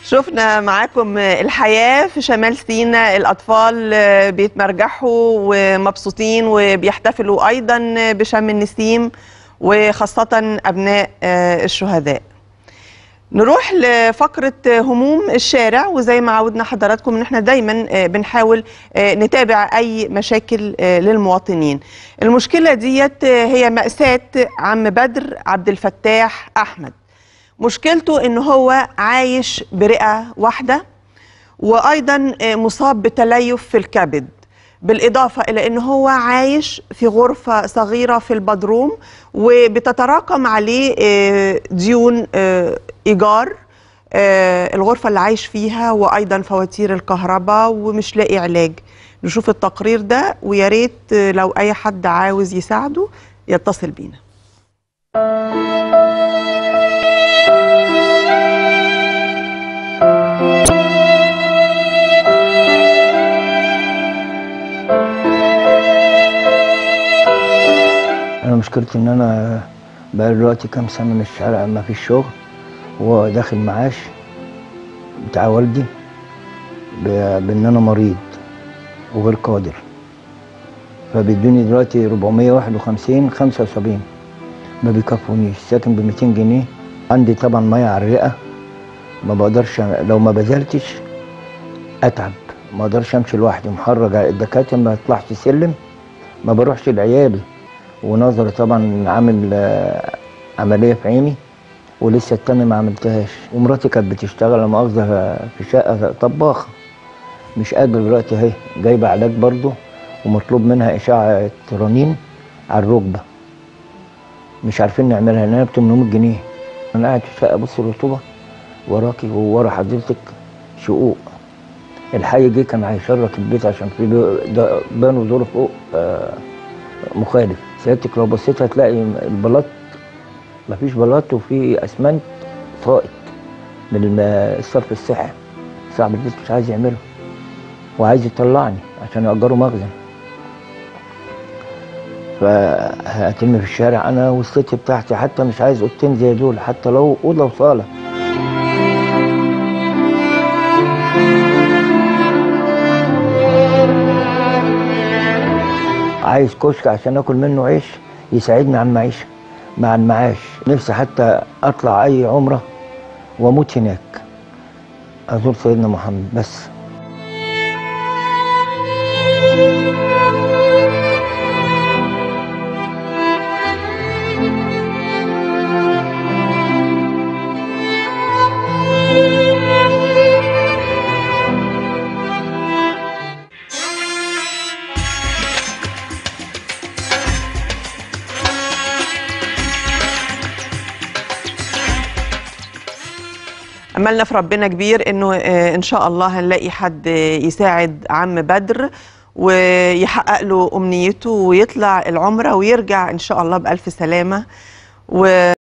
شفنا معاكم الحياة في شمال سيناء الأطفال بيتمرجحوا ومبسوطين وبيحتفلوا أيضا بشم النسيم وخاصة أبناء الشهداء نروح لفقرة هموم الشارع وزي ما عودنا حضراتكم ان احنا دايما بنحاول نتابع اي مشاكل للمواطنين المشكلة ديت هي مأساة عم بدر عبد الفتاح احمد مشكلته ان هو عايش برئة واحدة وايضا مصاب بتليف في الكبد بالإضافة إلى أنه هو عايش في غرفة صغيرة في البدروم وبتتراكم عليه ديون إيجار الغرفة اللي عايش فيها وأيضا فواتير الكهرباء ومش لاقي علاج نشوف التقرير ده ويا ريت لو أي حد عاوز يساعده يتصل بينا انا مشكلتي ان انا بقى دلوقتي كام سنه من الشارع ما فيش شغل وداخل معاش بتاع والدي ب- بان انا مريض وغير قادر فبيدوني دلوقتي 451 75 ما بيكفونيش ساكن ب 200 جنيه عندي طبعا ميه على الرئه ما بقدرش لو ما بذلتش اتعب ما اقدرش امشي لوحدي محرج على الدكاتره ما اطلعش سلم ما بروحش لعيالي ونظري طبعا عامل آه، عمليه في عيني ولسه التانية ما عملتهاش ومراتي كانت بتشتغل لما مؤاخذة في شقة طباخة مش قادرة دلوقتي اهي جايبة علاج برضه ومطلوب منها إشاعة رنين على الركبة مش عارفين نعملها لأنها ب 800 جنيه أنا قاعد في الشقة بص الرطوبة وراكي وورا حضرتك شقوق الحي جه كان هيشرك البيت عشان في بي- ده بانوا دور فوق آه، مخالف سيادتك لو بصيت هتلاقي البلاط مفيش بلاط وفي اسمنت ساقط من الم- الصرف الصحي صاحب البيت مش عايز يعمله وعايز يطلعني عشان يأجروا مخزن فهتم في الشارع انا والست بتاعتي حتى مش عايز اوضتين زي دول حتى لو اوضه وصاله عايز كشك عشان اكل منه عيش يساعدني على المعيشه مع المعاش نفسي حتى اطلع اي عمره واموت هناك ازور سيدنا محمد بس أملنا في ربنا كبير إنه آه، إن شاء الله هنلاقي حد يساعد عم بدر ويحقق له أمنيته ويطلع العمرة ويرجع إن شاء الله بألف سلامة و